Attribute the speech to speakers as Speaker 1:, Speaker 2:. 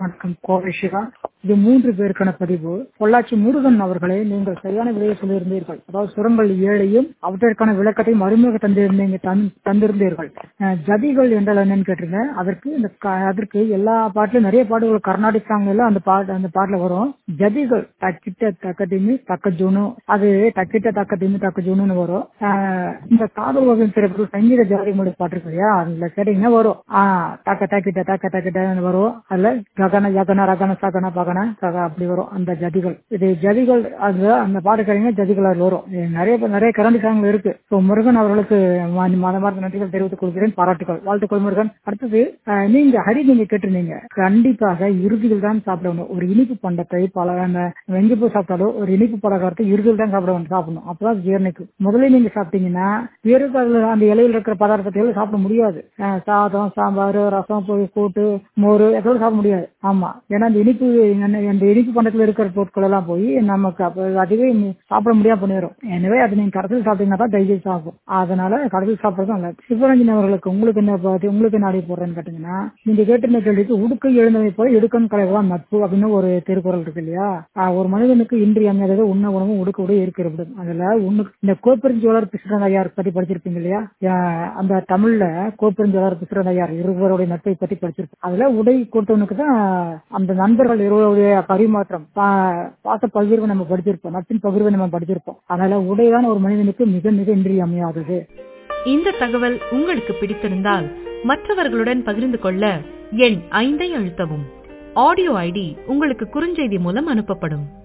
Speaker 1: வணக்கம் கோவை சிவா இது மூன்று பேருக்கான பதிவு பொள்ளாச்சி முருகன் அவர்களே நீங்கள் சரியான விலையை சொல்லியிருந்தீர்கள் அதாவது சுரங்கள் ஏழையும் அவற்றிற்கான விளக்கத்தையும் அருமையாக தந்திருந்தீங்க தந்- தந்திருந்தீர்கள் அஹ், ஜதிகள் என்றால் என்னன்னு கேட்டிருந்தேன் அதற்கு இந்த க- அதற்கு எல்லா பாட்டிலும் நிறைய பாட்டுகள் கர்நாடிக் சாங் எல்லாம் அந்த பாட்டு அந்த பாட்டுல வரும் ஜதிகள் தக்கிட்ட தக்க திமி தக்க ஜூனு அது தக்கிட்ட தக்க திமி தக்க ஜூனுன்னு வரும் அஹ், இந்த காதல் வகை திரைப்படம் சங்கீத ஜாதி மொழி பாட்டு இருக்கு இல்லையா அதுல கேட்டீங்கன்னா வரும் ஆஹ் தக்க தக்கிட்ட தக்க தக்கிட்ட வரும் அதுல ககன யகன ரகன சகன பகன சக அப்படி வரும் அந்த ஜதிகள் இது ஜதிகள் அது அந்த பாட்டு கேட்டீங்கன்னா ஜதிகள் அது வரும் இது நிறைய பேர் நிறைய கரண்டி சாங் இருக்கு ஸோ முருகன் அவர்களுக்கு ம- மனமார்ந்த நன்றிகள் தெரிவித்துக் கொள்கிறேன் பாராட்டுகள் வாழ்த்துக்கள் முருகன் அடுத்தது அஹ், நீங்க ஹரி நீங்க கேட்டிருந்தீங்க கண்டிப்பாக இறுதியில் தான் சாப்பிடணும் ஒரு இனிப்பு பண்டத்தை பல அந்த வெங்கப்பூ சாப்பிட்டாலும் ஒரு இனிப்பு பலகாரத்தை இறுதியில் தான் சாப்பிட சாப்பிடணும் அப்பதான் ஜீரணிக்கும் முதல்ல நீங்க சாப்பிட்டீங்கன்னா வேறு அதுல அந்த இலையில் இருக்கிற பதார்த்தத்தை எல்லாம் சாப்பிட முடியாது அஹ், சாதம் சாம்பார் ரசம் பொரி கூட்டு மோர் எதோட சாப்பிட முடியாது ஆமா ஏன்னா அந்த இனிப்பு என்ன- அந்த இனிப்பு பண்டத்துல இருக்கிற பொருட்கள் எல்லாம் போய் நமக்கு அப்ப அதுவே மு- சாப்பிட முடியாம பண்ணிடும் எனவே அது நீங்க கடைசியில் சாப்பிட்டீங்கன்னா தான் டைஜஸ்ட் ஆகும் அதனால கடைசியில் சாப்பிடுறது நல்லது சிவரஞ்சன் அவர்களுக்கு உங்களுக்கு என்ன பாதி- உங்களுக்கு என்ன அடி போடுறேன்னு கேட்டீங்கன்னா நீங்க கேட்டிருந்த கேள்விக்கு உடுக்கை எழுந்தவை போல இடுக்கன் கலைவதான் நட்பு அப்படின்னு ஒரு திருக்குறள் இருக்கு இல்லையா ஆஹ் ஒரு மனிதனுக்கு இன்றியமையாதது உண்ண உணவும் உடுக்க உடைய இருக்கிறது அதுல உன்னு இந்த கோப்பெருஞ்சோழர் பிசுரன் ஐயார் பத்தி படிச்சிருப்பீங்க இல்லையா ஆஹ் அந்த தமிழ்ல கோப்பெருஞ்சோழர் பிசுரன் ஐயார் இருவருடைய நட்பை பத்தி படிச்சிருப்போம் அதுல உடை கொடுத்தவனுக்கு தான் அந்த நண்பர்கள் இருவருடைய பரிமாற்றம் பா- பாச பகிர்வை நம்ம படிச்சிருப்போம் நட்பின் பகிர்வை நம்ம படிச்சிருப்போம் அதனால உடைதான் ஒரு மனிதனுக்கு மிக மிக இன்றியமையாதது
Speaker 2: இந்த தகவல் உங்களுக்கு பிடித்திருந்தால் மற்றவர்களுடன் பகிர்ந்து கொள்ள எண் ஐந்தை அழுத்தவும் ஆடியோ ஐடி உங்களுக்கு குறுஞ்செய்தி மூலம் அனுப்பப்படும்